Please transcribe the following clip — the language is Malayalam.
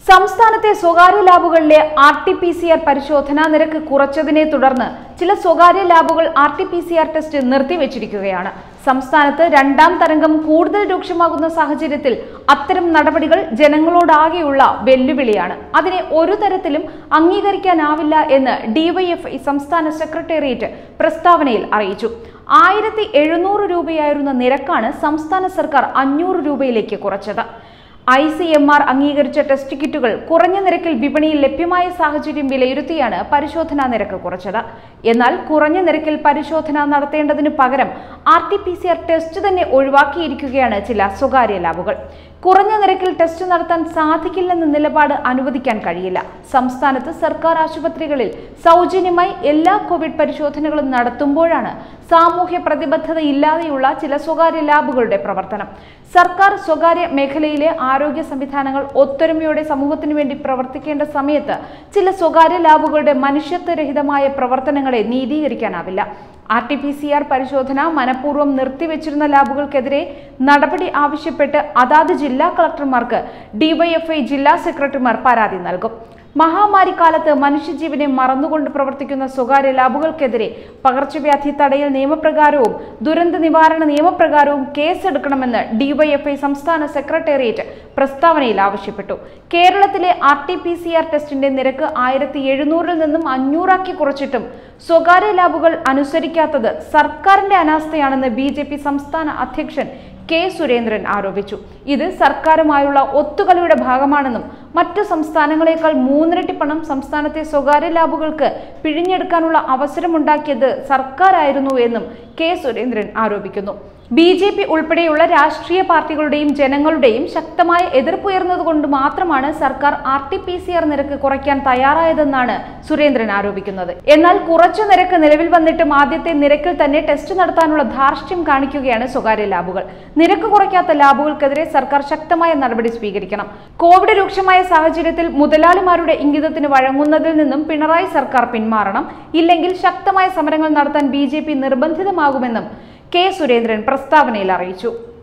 സംസ്ഥാനത്തെ സ്വകാര്യ ലാബുകളിലെ R T P C R പരിശോധനാ നിരക്ക് കുറച്ചതിനെ തുടർന്ന് ചില സ്വകാര്യ ലാബുകൾ R T P C R test നിർത്തിവെച്ചിരിക്കുകയാണ് സംസ്ഥാനത്ത് രണ്ടാം തരംഗം കൂടുതൽ രൂക്ഷമാകുന്ന സാഹചര്യത്തിൽ അത്തരം നടപടികൾ ജനങ്ങളോടാകെയുള്ള വെല്ലുവിളിയാണ് അതിനെ ഒരു തരത്തിലും അംഗീകരിക്കാനാവില്ല എന്ന് ഡിവൈഎഫ്ഐ സംസ്ഥാന സെക്രട്ടേറിയറ്റ് പ്രസ്താവനയിൽ അറിയിച്ചു ആയിരത്തി എഴുന്നൂറ് രൂപയായിരുന്ന നിരക്കാണ് സംസ്ഥാന സർക്കാർ അഞ്ഞൂറ് രൂപയിലേക്ക് കുറച്ചത് ഐ സി എം ആർ അംഗീകരിച്ച ടെസ്റ്റ് കിറ്റുകൾ കുറഞ്ഞ നിരക്കിൽ വിപണിയിൽ ലഭ്യമായ സാഹചര്യം വിലയിരുത്തിയാണ് പരിശോധനാ നിരക്ക് കുറച്ചത് എന്നാൽ കുറഞ്ഞ നിരക്കിൽ പരിശോധന നടത്തേണ്ടതിനു പകരം R T P C R test തന്നെ ഒഴിവാക്കിയിരിക്കുകയാണ് ചില സ്വകാര്യ ലാബുകൾ കുറഞ്ഞ നിരക്കിൽ ടെസ്റ്റ് നടത്താൻ സാധിക്കില്ലെന്ന നിലപാട് അനുവദിക്കാൻ കഴിയില്ല സംസ്ഥാനത്ത് സർക്കാർ ആശുപത്രികളിൽ സൗജന്യമായി എല്ലാ കോവിഡ് പരിശോധനകളും നടത്തുമ്പോഴാണ് സാമൂഹ്യ പ്രതിബദ്ധത ഇല്ലാതെയുള്ള ചില സ്വകാര്യ ലാബുകളുടെ പ്രവർത്തനം സർക്കാർ സ്വകാര്യ മേഖലയിലെ ആരോഗ്യ സംവിധാനങ്ങൾ ഒത്തൊരുമയോടെ സമൂഹത്തിനു വേണ്ടി പ്രവർത്തിക്കേണ്ട സമയത്ത് ചില സ്വകാര്യ ലാബുകളുടെ മനുഷ്യത്വരഹിതമായ പ്രവർത്തനങ്ങളെ നീതീകരിക്കാനാവില്ല R T P C R പരിശോധന മനഃപൂർവ്വം നിർത്തിവെച്ചിരുന്ന ലാബുകൾക്കെതിരെ നടപടി ആവശ്യപ്പെട്ട് അതാത് ജില്ലാ കളക്ടർമാർക്ക് ഡിവൈഎഫ്ഐ ജില്ലാ സെക്രട്ടറിമാർ പരാതി നൽകും മഹാമാരി കാലത്ത് മനുഷ്യജീവനെ മറന്നുകൊണ്ട് പ്രവർത്തിക്കുന്ന സ്വകാര്യ ലാബുകൾക്കെതിരെ പകർച്ചവ്യാധി തടയൽ നിയമപ്രകാരവും ദുരന്ത നിവാരണ നിയമപ്രകാരവും കേസെടുക്കണമെന്ന് ഡിവൈഎഫ്ഐ സംസ്ഥാന സെക്രട്ടേറിയറ്റ് പ്രസ്താവനയിൽ ആവശ്യപ്പെട്ടു കേരളത്തിലെ R T P C R ടെസ്റ്റിന്റെ നിരക്ക് ആയിരത്തി എഴുന്നൂറിൽ നിന്നും അഞ്ഞൂറാക്കി കുറച്ചിട്ടും സ്വകാര്യ ലാബുകൾ അനുസരിക്കാത്തത് സർക്കാരിന്റെ അനാസ്ഥയാണെന്ന് ബി സംസ്ഥാന അധ്യക്ഷൻ കെ സുരേന്ദ്രൻ ആരോപിച്ചു ഇത് സർക്കാരുമായുള്ള ഒത്തുകളിയുടെ ഭാഗമാണെന്നും മറ്റു സംസ്ഥാനങ്ങളെക്കാൾ മൂന്നിരട്ടി പണം സംസ്ഥാനത്തെ സ്വകാര്യ ലാബുകൾക്ക് പിഴിഞ്ഞെടുക്കാനുള്ള അവസരമുണ്ടാക്കിയത് സർക്കാരായിരുന്നു എന്നും കെ സുരേന്ദ്രൻ ആരോപിക്കുന്നു ബി ജെ പി ഉൾപ്പെടെയുള്ള രാഷ്ട്രീയ പാർട്ടികളുടെയും ജനങ്ങളുടെയും ശക്തമായ എതിർപ്പുയർന്നതുകൊണ്ട് മാത്രമാണ് സർക്കാർ R T P C R നിരക്ക് കുറയ്ക്കാൻ തയ്യാറായതെന്നാണ് സുരേന്ദ്രൻ ആരോപിക്കുന്നത് എന്നാൽ കുറച്ചു നിരക്ക് നിലവിൽ വന്നിട്ടും ആദ്യത്തെ നിരക്കിൽ തന്നെ ടെസ്റ്റ് നടത്താനുള്ള ധാർഷ്ട്യം കാണിക്കുകയാണ് സ്വകാര്യ ലാബുകൾ നിരക്ക് കുറയ്ക്കാത്ത ലാബുകൾക്കെതിരെ സർക്കാർ ശക്തമായ നടപടി സ്വീകരിക്കണം കോവിഡ് രൂക്ഷമായ സാഹചര്യത്തിൽ മുതലാളിമാരുടെ ഇംഗിതത്തിന് വഴങ്ങുന്നതിൽ നിന്നും പിണറായി സർക്കാർ പിന്മാറണം ഇല്ലെങ്കിൽ ശക്തമായ സമരങ്ങൾ നടത്താൻ ബി നിർബന്ധിതമാകുമെന്നും കെ സുരേന്ദ്രൻ പ്രസ്താവനയിൽ അറിയിച്ചു